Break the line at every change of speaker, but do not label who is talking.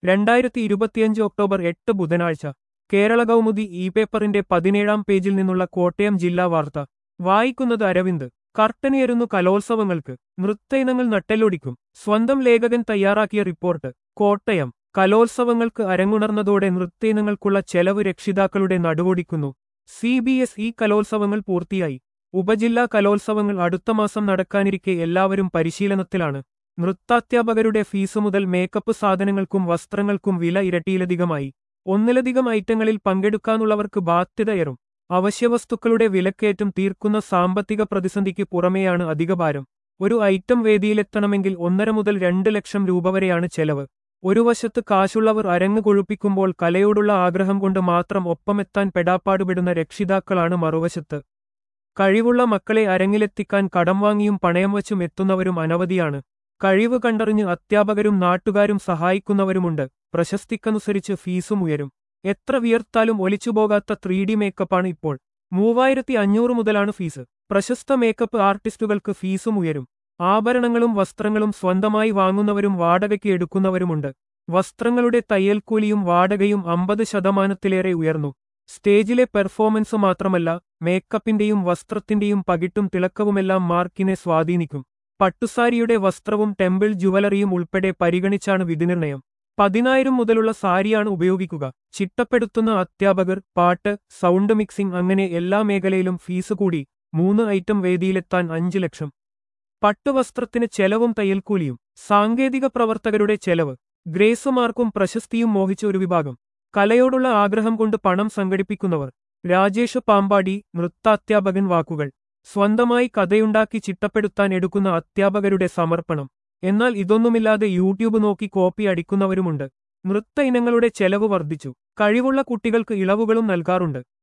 രണ്ടായിരത്തി ഇരുപത്തിയഞ്ച് ഒക്ടോബർ എട്ട് ബുധനാഴ്ച കേരള കൗമുദി ഇ പേപ്പറിന്റെ പതിനേഴാം പേജിൽ നിന്നുള്ള കോട്ടയം ജില്ലാ വാർത്ത വായിക്കുന്നത് അരവിന്ദ് കർട്ടനിയരുന്നു കലോത്സവങ്ങൾക്ക് നൃത്തയിനങ്ങൾ നട്ടെല്ലൊടിക്കും സ്വന്തം ലേഖകൻ തയ്യാറാക്കിയ റിപ്പോർട്ട് കോട്ടയം കലോത്സവങ്ങൾക്ക് അരങ്ങുണർന്നതോടെ നൃത്തയിനങ്ങൾക്കുള്ള ചെലവ് രക്ഷിതാക്കളുടെ നടുവൊടിക്കുന്നു സി ബി എസ് ഇ കലോത്സവങ്ങൾ പൂർത്തിയായി ഉപജില്ലാ കലോത്സവങ്ങൾ അടുത്ത മാസം നടക്കാനിരിക്കെ എല്ലാവരും പരിശീലനത്തിലാണ് നൃത്താധ്യാപകരുടെ ഫീസ് മുതൽ മേക്കപ്പ് സാധനങ്ങൾക്കും വസ്ത്രങ്ങൾക്കും വില ഇരട്ടിയിലധികമായി ഒന്നിലധികം ഐറ്റങ്ങളിൽ പങ്കെടുക്കാനുള്ളവർക്ക് ബാധ്യതയേറും അവശ്യവസ്തുക്കളുടെ വിലക്കയറ്റം തീർക്കുന്ന സാമ്പത്തിക പ്രതിസന്ധിക്ക് പുറമെയാണ് അധികഭാരം ഒരു ഐറ്റം വേദിയിലെത്തണമെങ്കിൽ ഒന്നര മുതൽ രണ്ട് ലക്ഷം രൂപ വരെയാണ് ചെലവ് ഒരു വശത്ത് കാശുള്ളവർ അരങ്ങ് കൊഴുപ്പിക്കുമ്പോൾ കലയോടുള്ള ആഗ്രഹം കൊണ്ട് മാത്രം ഒപ്പമെത്താൻ പെടാപ്പാടുപെടുന്ന രക്ഷിതാക്കളാണ് മറുവശത്ത് കഴിവുള്ള മക്കളെ അരങ്ങിലെത്തിക്കാൻ കടം വാങ്ങിയും പണയം വച്ചും എത്തുന്നവരും അനവധിയാണ് കഴിവ് കണ്ടറിഞ്ഞ് അധ്യാപകരും നാട്ടുകാരും സഹായിക്കുന്നവരുമുണ്ട് പ്രശസ്തിക്കനുസരിച്ച് ഫീസും ഉയരും എത്ര വിയർത്താലും ഒലിച്ചുപോകാത്ത ത്രീ ഡി മേക്കപ്പാണ് ഇപ്പോൾ മൂവായിരത്തി അഞ്ഞൂറ് മുതലാണ് ഫീസ് പ്രശസ്ത മേക്കപ്പ് ആർട്ടിസ്റ്റുകൾക്ക് ഫീസും ഉയരും ആഭരണങ്ങളും വസ്ത്രങ്ങളും സ്വന്തമായി വാങ്ങുന്നവരും വാടകയ്ക്ക് എടുക്കുന്നവരുമുണ്ട് വസ്ത്രങ്ങളുടെ തയ്യൽക്കൂലിയും വാടകയും അമ്പത് ശതമാനത്തിലേറെ ഉയർന്നു സ്റ്റേജിലെ പെർഫോമൻസ് മാത്രമല്ല മേക്കപ്പിന്റെയും വസ്ത്രത്തിന്റെയും പകിട്ടും തിളക്കവുമെല്ലാം മാർക്കിനെ സ്വാധീനിക്കും പട്ടുസാരിയുടെ വസ്ത്രവും ടെമ്പിൾ ജുവലറിയും ഉൾപ്പെടെ പരിഗണിച്ചാണ് വിധിനിർണയം പതിനായിരം മുതലുള്ള സാരിയാണ് ഉപയോഗിക്കുക ചിട്ടപ്പെടുത്തുന്ന അധ്യാപകർ പാട്ട് സൗണ്ട് മിക്സിംഗ് അങ്ങനെ എല്ലാ മേഖലയിലും ഫീസ് കൂടി മൂന്ന് ഐറ്റം വേദിയിലെത്താൻ അഞ്ച് ലക്ഷം പട്ടുവസ്ത്രത്തിന് ചെലവും തയ്യൽക്കൂലിയും സാങ്കേതിക പ്രവർത്തകരുടെ ചെലവ് ഗ്രേസ് മാർക്കും പ്രശസ്തിയും മോഹിച്ച ഒരു വിഭാഗം കലയോടുള്ള ആഗ്രഹം കൊണ്ട് പണം സംഘടിപ്പിക്കുന്നവർ രാജേഷ് പാമ്പാടി നൃത്താധ്യാപകൻ വാക്കുകൾ സ്വന്തമായി കഥയുണ്ടാക്കി ചിട്ടപ്പെടുത്താൻ എടുക്കുന്ന അധ്യാപകരുടെ സമർപ്പണം എന്നാൽ ഇതൊന്നുമില്ലാതെ യൂട്യൂബ് നോക്കി കോപ്പി അടിക്കുന്നവരുമുണ്ട് നൃത്ത ഇനങ്ങളുടെ ചെലവ് വർദ്ധിച്ചു കഴിവുള്ള കുട്ടികൾക്ക് ഇളവുകളും നൽകാറുണ്ട്